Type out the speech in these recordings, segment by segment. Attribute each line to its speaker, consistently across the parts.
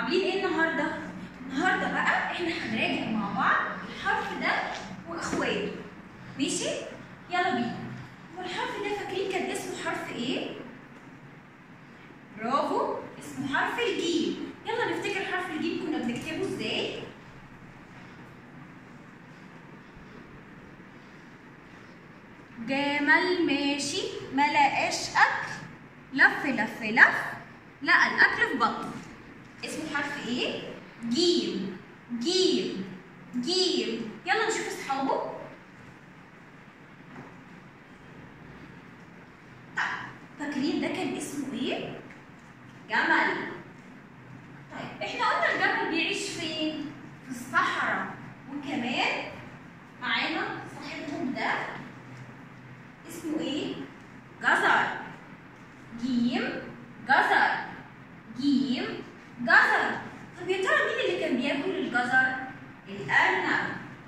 Speaker 1: عاملين ايه النهارده؟ النهارده بقى احنا هنراجع مع بعض الحرف ده واخواته ماشي؟ يلا بينا والحرف ده فاكرين كان اسمه حرف ايه؟ برافو اسمه حرف الجيم يلا نفتكر حرف الجيم كنا بنكتبه ازاي؟ جمل ماشي ما لقاش اكل لف لف لف لقى الاكل في بطنه اسمه حرف ايه جيم جيم جيم يلا نشوف اصحابه طيب فاكرين ده كان اسمه ايه جمل طيب احنا قلنا الجمل بيعيش فين في الصحراء وكمان معانا صاحبهم ده اسمه ايه؟ جزر جيم جزر جيم جزر طب يا ترى مين اللي كان بياكل الجزر؟ الأرنب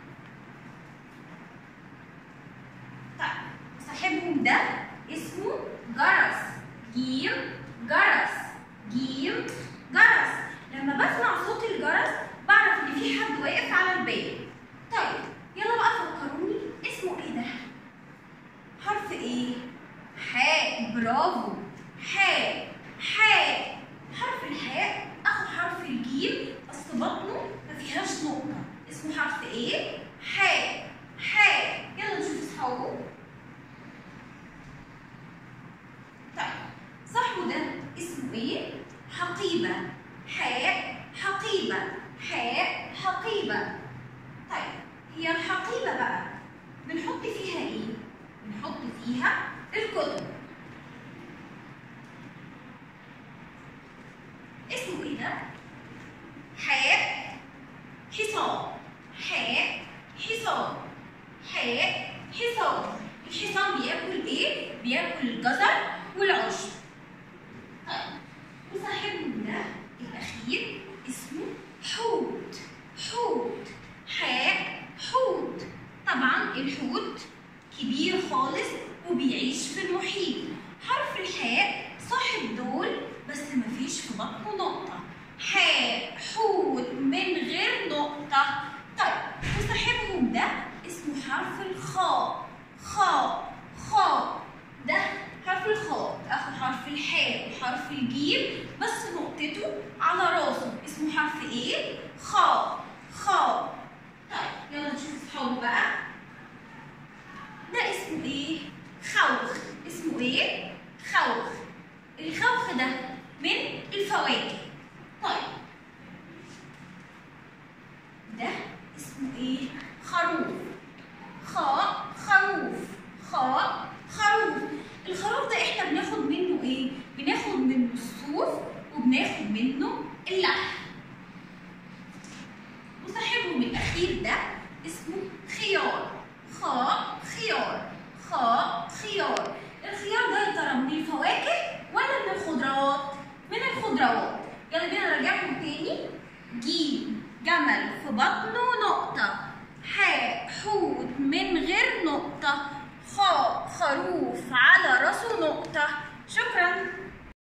Speaker 1: طيب صاحبهم ده اسمه جرس جيم جرس جيم جرس لما بسمع صوت الجرس بعرف ان في حد واقف على الباب طيب يلا بقى فكروني اسمه ايه ده؟ حرف ايه؟ حاء برافو حاء حاء حرف الحاء اخو حرف الجيم بس بطنه ما فيهاش نقطة اسمه حرف ايه؟ حاء حاء يلا نشوف اصحابه طيب صاحبه ده اسمه ايه؟ حقيبة حاء حقيبة حاء حقيبة طيب هي الحقيبة بقى بنحط فيها ايه؟ بنحط فيها الكتب اسمه ايه ده؟ حاء حصان حاء حصان حاء حصان الحصان بياكل ايه؟ بياكل الجزر والعشب طيب وصاحبنا ده الاخير اسمه حوت حوت حاء حوت طبعا الحوت كبير خالص وبيعيش في المحيط حرف الحاء صاحب دول بس مفيش في بطنه نقطة حاء حوت من غير نقطة طيب وصاحبهم ده اسمه حرف الخاء خاء خاء ده حرف الخاء اخو حرف الحاء وحرف الجيم بس نقطته على راسه اسمه حرف ايه؟ خاء خاء طيب يلا نشوف اصحابه بقى ده اسمه ايه؟ خوخ اسمه ايه؟ خوخ الخوخ ده من الفواكه طيب ده اسمه ايه؟ خروف خاء خروف خاء خروف الخروف ده احنا بناخد منه ايه؟ بناخد منه الصوف وبناخد منه اللحم وصاحبهم الاخير ده اسمه خيار خاء خيار خاء خيار الخيار ده يا ترى من الفواكه ولا من الخضروات من الخضروات يلا بينا نرجعهم تاني جيم جمل في بطنه نقطة حاء حوت من غير نقطة خاء خروف على راسه نقطة شكرا